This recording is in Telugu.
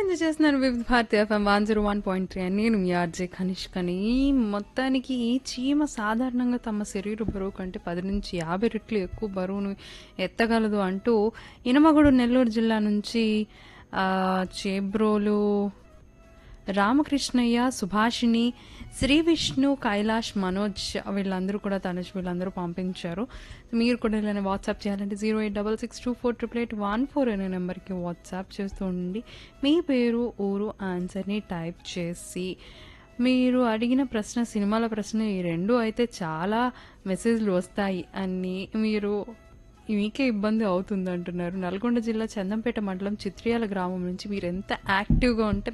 ఎంజాయ్ చేస్తున్నారు Vividh Bharati FM one zero one point three అని నేను మీ ఆర్జే కనిష్కని మొత్తానికి ఈ చీమ సాధారణంగా తమ శరీర బరువు కంటే పది నుంచి యాభై రెట్లు ఎక్కువ బరువును ఎత్తగలదు అంటూ ఇనమగూడు నెల్లూరు జిల్లా నుంచి ఆ, చేబ్రోలు రామకృష్ణయ్య సుభాషిణి శ్రీ విష్ణు కైలాష్ మనోజ్ వీళ్ళందరూ కూడా తనుష్ వీళ్ళందరూ పంపించారు మీరు కూడా ఇలా వాట్సాప్ చేయాలంటే zero eight double six two four triple eight one four అనే నెంబర్కి వాట్సాప్ చేస్తూ ఉండండి మీ పేరు ఊరు ఆన్సర్ని టైప్ చేసి మీరు అడిగిన ప్రశ్న సినిమాల ప్రశ్న ఈ రెండు అయితే చాలా మెసేజ్లు వస్తాయి అని మీరు మీకే ఇబ్బంది అవుతుంది అంటున్నారు నల్గొండ జిల్లా చందంపేట మండలం చిత్రియాల గ్రామం నుంచి మీరు ఎంత యాక్టివ్గా ఉంటే